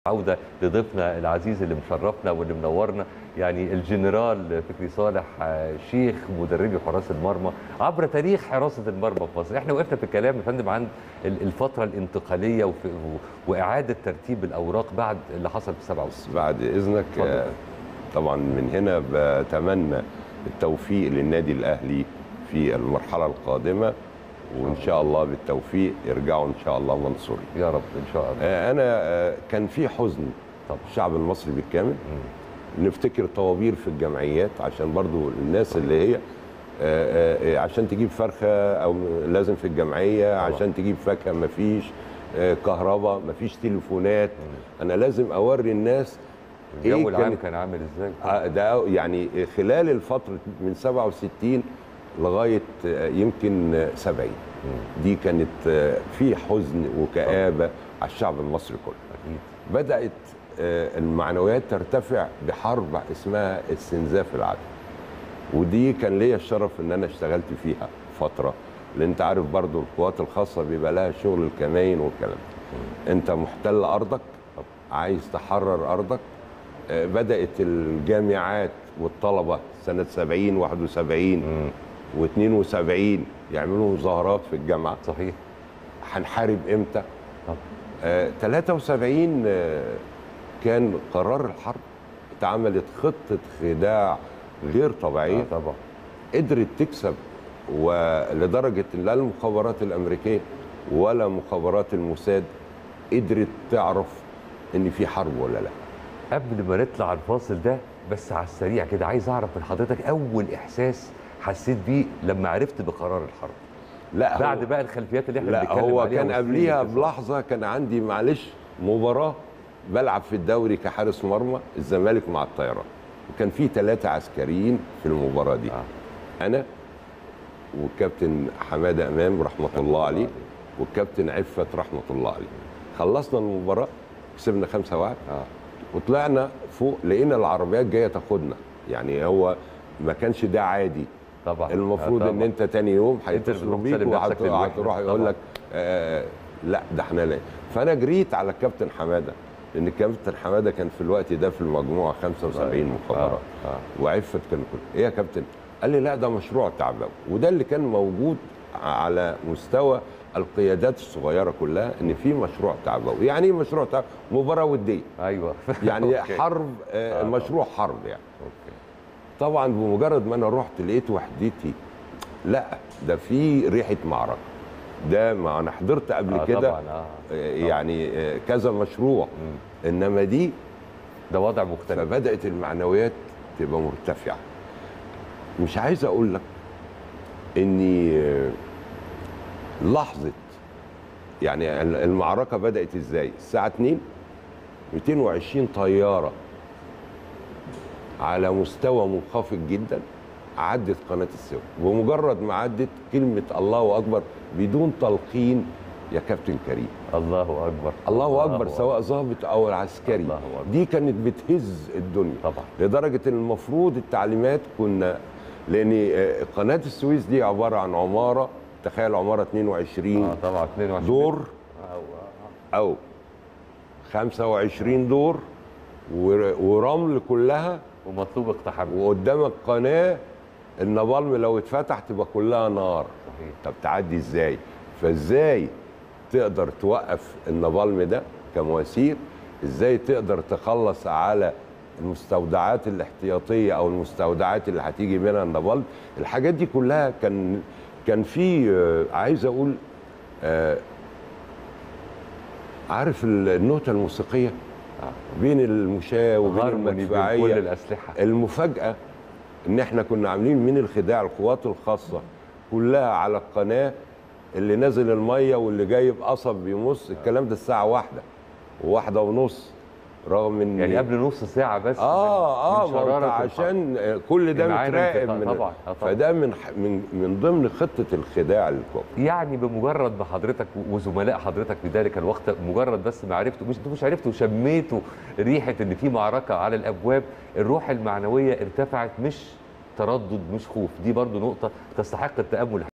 عودة لضيفنا العزيز اللي مشرفنا واللي منورنا يعني الجنرال فكري صالح آه، شيخ مدربي حراس المرمى عبر تاريخ حراسة المرمى في مصر احنا وقفنا في الكلام يا فندم عن ال- الفترة الانتقالية وف- و- وإعادة ترتيب الأوراق بعد اللي حصل في 67 بعد اذنك اتفضل. آه، طبعا من هنا بتمنى التوفيق للنادي الاهلي في المرحله القادمه وان شاء الله بالتوفيق يرجعوا ان شاء الله منصورين يا رب إن شاء الله آه، انا آه، كان في حزن طبعا الشعب المصري بالكامل نفتكر طوابير في الجمعيات عشان برضو الناس اللي هي آه، آه، عشان تجيب فرخه او لازم في الجمعيه طبعا. عشان تجيب فاكهه مفيش آه، كهرباء مفيش تليفونات انا لازم اوري الناس الجو إيه العام كانت- كان عامل إزاي آه، ده يعني خلال الفترة من 67 لغاية آه، يمكن آه، 70 دي كانت آه، في حزن وكآبة على الشعب المصري كله أكيد بدأت آه، المعنويات ترتفع بحرب اسمها استنزاف العدل ودي كان ليا الشرف ان انا اشتغلت فيها فترة لان انت عارف برضو القوات الخاصة بيبقى لها شغل الكمائن والكلام ده. انت محتل ارضك عايز تحرر ارضك آه، بدأت الجامعات والطلبة سنة 70 71 و72 يعملوا مظاهرات في الجامعة صحيح هنحارب امتى؟ طبعا. آه 73 آه كان قرار الحرب اتعملت خطة خداع غير طبيعية آه طبعا قدرت تكسب ولدرجة إن لا المخابرات الأمريكية ولا مخابرات الموساد قدرت تعرف إن في حرب ولا لا قبل ما نطلع الفاصل ده بس على السريع كده عايز اعرف من حضرتك اول احساس حسيت بيه لما عرفت بقرار الحرب لا بعد هو بقى الخلفيات اللي احنا لا بنتكلم هو عليها كان والسنين قبليها اللي بلحظة كان عندي معلش مباراة بلعب في الدوري كحارس مرمى الزمالك مع الطيران وكان في ثلاثة عسكريين في المباراة دي آه. أنا والكابتن حمادة أمام رحمة الله عليه والكابتن عفت رحمة الله عليه خلصنا المباراة كسبنا خمسة واحد آه. وطلعنا فوق لقينا العربيات جاية تاخدنا يعني هو ما كانش ده عادي طبعا المفروض آه ان طبعاً. انت تاني يوم أنت اللي هيتصلوا بتروح بيك تسلم نفسك للوحدة. وهتروح يقول طبعاً. لك آه لا ده احنا لا فانا جريت على الكابتن حماده لان الكابتن حماده كان في الوقت ده في المجموعه 75 مخابرات آه. آه. وعفت كان كل ايه يا كابتن قال لي لا ده مشروع تعبوي وده اللي كان موجود على مستوى القيادات الصغيره كلها ان في مشروع تعبوي يعني ايه مشروع تعبوي مباراه وديه ايوه يعني أوكي. حرب آه آه. مشروع حرب يعني أوكي. طبعا بمجرد ما انا رحت لقيت وحدتي لا ده في ريحه معركه ده ما انا حضرت قبل آه كده طبعا اه آه، يعني آه، كذا مشروع انما دي ده وضع مختلف فبدات المعنويات تبقى مرتفعه مش عايز اقول لك اني آه، لحظه يعني المعركه بدات ازاي الساعه 2 220 طياره على مستوى منخفض جدا عدت قناه السويس بمجرد ما عدت كلمه الله اكبر بدون تلقين يا كابتن كريم الله اكبر الله اكبر سواء ضابط او عسكري الله أكبر. دي كانت بتهز الدنيا طبعا لدرجه ان المفروض التعليمات كنا لان آه، قناه السويس دي عباره عن عماره تخيل عماره 22 اه طبعا 22 دور آه، آه. او 25 دور ور- ورمل كلها ومطلوب اقتحام وقدامك قناه النبالم لو اتفتح تبقى كلها نار صحيح طب تعدي ازاي فازاي تقدر توقف النبالم ده كمواسير ازاي تقدر تخلص على المستودعات الاحتياطيه او المستودعات اللي هتيجي منها النبالم الحاجات دي كلها كان كان في آه، عايز اقول آه، عارف النوتة الموسيقية بين المشاة وبين هارموني بين كل المدفعية الاسلحه المفاجأة ان احنا كنا عاملين من الخداع القوات الخاصة كلها على القناة اللي نازل المية واللي جايب قصب بيمص الكلام ده الساعة واحدة وواحدة ونص رغم ان يعني قبل نص ساعه بس اه اه من ما هو شرارة أنت الحرب. عشان كل ده المعاني متراقب انفتاح- من طبعاً، آه طبعاً. فده من ح- من من ضمن خطة الخداع للكفر يعني بمجرد ما حضرتك وزملاء حضرتك في ذلك الوقت مجرد بس ما عرفتوا مش انتوا مش عرفتوا شميتوا ريحه ان في معركه على الابواب الروح المعنويه ارتفعت مش تردد مش خوف دي برضو نقطه تستحق التامل